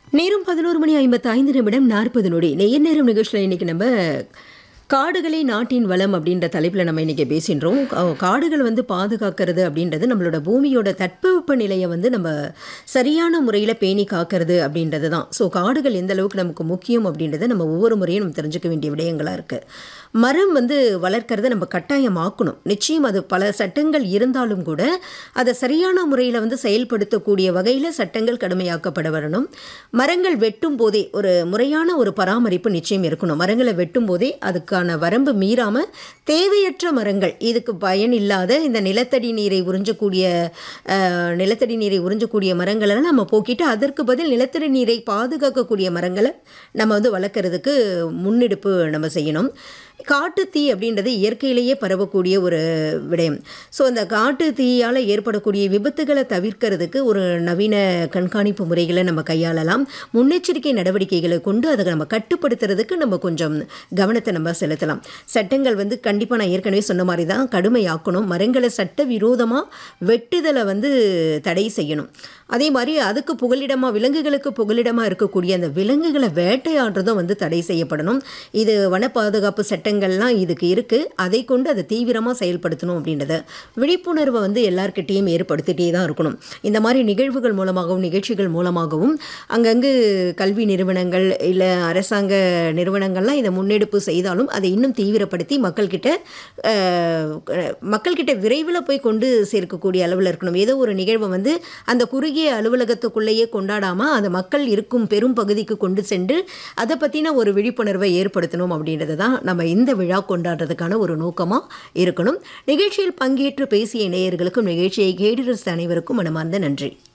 நேரம் பதினோரு மணி ஐம்பத்தி ஐந்து நிமிடம் நாற்பது நொடி நேர் நேரம் நிகழ்ச்சியில் இன்னைக்கு நம்ம காடுகளே நாட்டின் வளம் அப்படின்ற தலைப்பில் நம்ம இன்னைக்கு பேசின்றோம் கா- காடுகள் வந்து பாதுகாக்கிறது அப்படின்றது நம்மளோட பூமியோட தட்பவெப்ப நிலையை வந்து நம்ம சரியான முறையில் பேணி காக்கிறது அப்படின்றது தான் ஸோ காடுகள் எந்த அளவுக்கு நமக்கு முக்கியம் அப்படின்றத நம்ம ஒவ்வொரு முறையும் நம்ம தெரிஞ்சுக்க வேண்டிய விடயங்களாக இருக்குது மரம் வந்து வளர்க்கறத நம்ம கட்டாயமாக்கணும் நிச்சயம் அது பல சட்டங்கள் இருந்தாலும் கூட அதை சரியான முறையில் வந்து செயல்படுத்தக்கூடிய வகையில் சட்டங்கள் கடுமையாக்கப்பட வரணும் மரங்கள் வெட்டும் போதே ஒரு முறையான ஒரு பராமரிப்பு நிச்சயம் இருக்கணும் மரங்களை வெட்டும் போதே அதுக்கான வரம்பு மீறாமல் தேவையற்ற மரங்கள் இதுக்கு பயன் இல்லாத இந்த நிலத்தடி நீரை உறிஞ்சக்கூடிய அஹ், நிலத்தடி நீரை உறிஞ்சக்கூடிய மரங்களை நம்ம போக்கிட்டு அதற்கு பதில் நிலத்தடி நீரை பாதுகாக்கக்கூடிய மரங்களை நம்ம வந்து வளர்க்குறதுக்கு முன்னெடுப்பு நம்ம செய்யணும் காட்டு தீ அப்படின்றது இயற்கையிலேயே பரவக்கூடிய ஒரு விடயம் ஸோ அந்த காட்டு தீயால் ஏற்படக்கூடிய விபத்துகளை தவிர்க்கிறதுக்கு ஒரு நவீன கண்காணிப்பு முறைகளை நம்ம கையாளலாம் முன்னெச்சரிக்கை நடவடிக்கைகளை கொண்டு அதை நம்ம கட்டுப்படுத்துறதுக்கு நம்ம கொஞ்சம் கவனத்தை நம்ம செலுத்தலாம் சட்டங்கள் வந்து கண்டிப்பாக நான் ஏற்கனவே சொன்ன மாதிரி தான் கடுமையாக்கணும் மரங்களை சட்ட விரோதமாக வெட்டுதலை வந்து தடை செய்யணும் அதே மாதிரி அதுக்கு புகலிடமாக விலங்குகளுக்கு புகலிடமாக இருக்கக்கூடிய அந்த விலங்குகளை வேட்டையாடுறதும் வந்து தடை செய்யப்படணும் இது வன பாதுகாப்பு சட்டங்கள்லாம் இதுக்கு இருக்குது அதை கொண்டு அதை தீவிரமாக செயல்படுத்தணும் அப்படின்றத விழிப்புணர்வை வந்து எல்லார்கிட்டேயும் ஏற்படுத்திட்டே தான் இருக்கணும் இந்த மாதிரி நிகழ்வுகள் மூலமாகவும் நிகழ்ச்சிகள் மூலமாகவும் அங்கங்கு கல்வி நிறுவனங்கள் இல்லை அரசாங்க நிறுவனங்கள்லாம் இதை முன்னெடுப்பு செய்தாலும் அதை இன்னும் தீவிரப்படுத்தி மக்கள்கிட்ட அஹ், மக்கள்கிட்ட விரைவில் போய் கொண்டு சேர்க்கக்கூடிய அளவில் இருக்கணும் ஏதோ ஒரு நிகழ்வை வந்து அந்த குறுகிய அலுவலகத்துக்குள்ளேயே கொண்டாடாமல் அந்த மக்கள் இருக்கும் பெரும் பகுதிக்கு கொண்டு சென்று அதை பற்றின ஒரு விழிப்புணர்வை ஏற்படுத்தணும் அப்படின்றது தான் நம்ம இந்த விழா கொண்டாடுறதுக்கான ஒரு நோக்கமாக இருக்கணும் நிகழ்ச்சியில் பங்கேற்று பேசிய நேயர்களுக்கும் நிகழ்ச்சியை கேட்டு ரசித்த அனைவருக்கும் மனமார்ந்த நன்றி